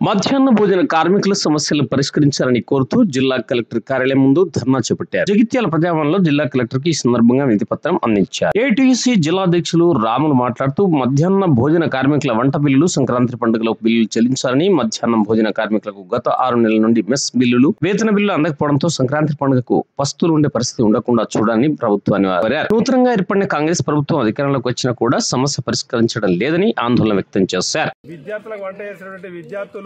మధ్యాహ్న భోజన కార్మికుల సమస్యలు పరిష్కరించాలని కోరుతూ జిల్లా కలెక్టర్ కార్యాలయం ముందు ధర్నా చేపట్టారు జగిత్యాల ప్రజాభవన్లో జిల్లా కలెక్టర్ కి ఈ సందర్భంగా వినతి పత్రం అందించారు ఏటీసీ జిల్లా అధ్యక్షులు రాములు మాట్లాడుతూ మధ్యాహ్న భోజన కార్మికుల వంట బిల్లులు సంక్రాంతి పండుగలో బిల్లులు చెల్లించాలని మధ్యాహ్నం భోజన కార్మికులకు గత ఆరు నెలల నుండి మెస్ బిల్లులు వేతన బిల్లులు అందకపోవడంతో సంక్రాంతి పండుగకు పస్తులు ఉండే పరిస్థితి ఉండకుండా చూడాలని ప్రభుత్వాన్ని కోరారు నూతనంగా ఏర్పడిన కాంగ్రెస్ ప్రభుత్వం అధికారంలోకి వచ్చినా కూడా సమస్య పరిష్కరించడం లేదని ఆందోళన వ్యక్తం చేశారు విద్యార్థులకు వంట చేసినటువంటి విద్యార్థులు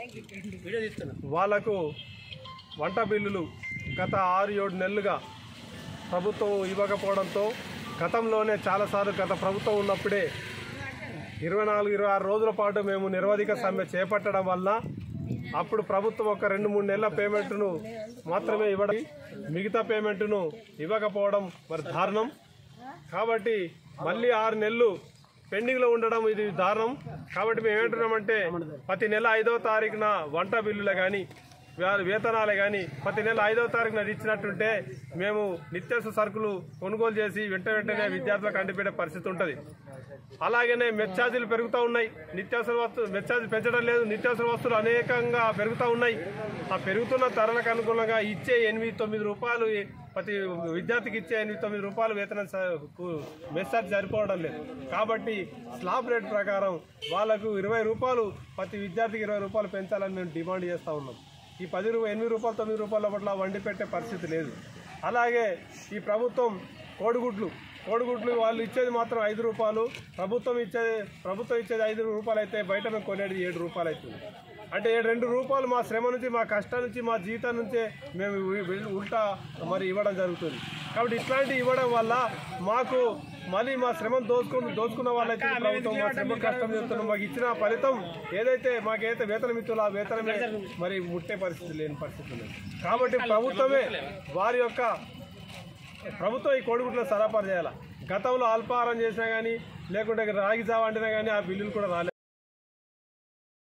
వాళ్లకు వంట బిల్లులు గత ఆరు ఏడు నెలలుగా ప్రభుత్వం ఇవ్వకపోవడంతో గతంలోనే చాలాసార్లు గత ప్రభుత్వం ఉన్నప్పుడే ఇరవై నాలుగు ఇరవై ఆరు రోజుల పాటు మేము నిరవధిక సమ్మె చేపట్టడం వల్ల అప్పుడు ప్రభుత్వం ఒక రెండు మూడు నెలల పేమెంట్ను మాత్రమే ఇవ్వడం మిగతా పేమెంట్ను ఇవ్వకపోవడం మరి దారుణం కాబట్టి మళ్ళీ ఆరు నెలలు పెండింగ్లో ఉండడం ఇది దారుణం కాబట్టి మేము ఏమంటున్నామంటే ప్రతి నెల ఐదో తారీఖున వంట బిల్లులే కానీ వేతనాలే కానీ ప్రతి నెల ఐదో తారీఖున ఇచ్చినట్టుంటే మేము నిత్యావసర సరుకులు కొనుగోలు చేసి వెంట వెంటనే విద్యార్థులకు అందిపెట్టే పరిస్థితి ఉంటుంది అలాగనే మెచ్చార్జీలు పెరుగుతూ ఉన్నాయి నిత్యావసర వస్తువులు మెచ్చార్జీలు పెంచడం లేదు నిత్యావసర వస్తువులు అనేకంగా పెరుగుతూ ఉన్నాయి ఆ పెరుగుతున్న ధరలకు అనుగుణంగా ఇచ్చే ఎనిమిది తొమ్మిది రూపాయలు ప్రతి విద్యార్థికి ఇచ్చే ఎనిమిది తొమ్మిది రూపాయలు వేతనం మెస్సార్జ్ సరిపోవడం లేదు కాబట్టి స్లాబ్ రేట్ ప్రకారం వాళ్ళకు ఇరవై రూపాయలు ప్రతి విద్యార్థికి ఇరవై రూపాయలు పెంచాలని మేము డిమాండ్ చేస్తూ ఉన్నాం ఈ పది రూపాయలు ఎనిమిది రూపాయలు తొమ్మిది రూపాయల పట్ల వండి పెట్టే పరిస్థితి లేదు అలాగే ఈ ప్రభుత్వం కోడిగుడ్లు కోడిగుడ్లు వాళ్ళు ఇచ్చేది మాత్రం ఐదు రూపాయలు ప్రభుత్వం ఇచ్చేది ప్రభుత్వం ఇచ్చేది ఐదు రూపాయలు అయితే బయట మేము కొనేది ఏడు రూపాయలు అవుతుంది అంటే ఏడు రెండు రూపాయలు మా శ్రమ నుంచి మా కష్టం నుంచి మా జీతం నుంచే మేము ఉ- ఉల్టా మరి ఇవ్వడం జరుగుతుంది కాబట్టి ఇట్లాంటివి ఇవ్వడం వల్ల మాకు మళ్ళీ మా శ్రమను దోచుకుని దోచుకున్న వాళ్ళైతే ఈ ప్రభుత్వం మా శ్రమ కష్టం చేస్తున్నాం మాకు ఇచ్చిన ఫలితం ఏదైతే మాకైతే వేతనం ఇస్తుందో ఆ వేతనమే మరి ముట్టే పరిస్థితి లేని పరిస్థితి ఉంది కాబట్టి ప్రభుత్వమే వారి యొక్క ప్రభుత్వం ఈ కోడిగుడ్ల సరఫరా చేయాలి గతంలో అల్పాహారం చేసినా కానీ లేకుంటే రాగి జావ వండినా కానీ ఆ బిల్లులు కూడా రాలేదు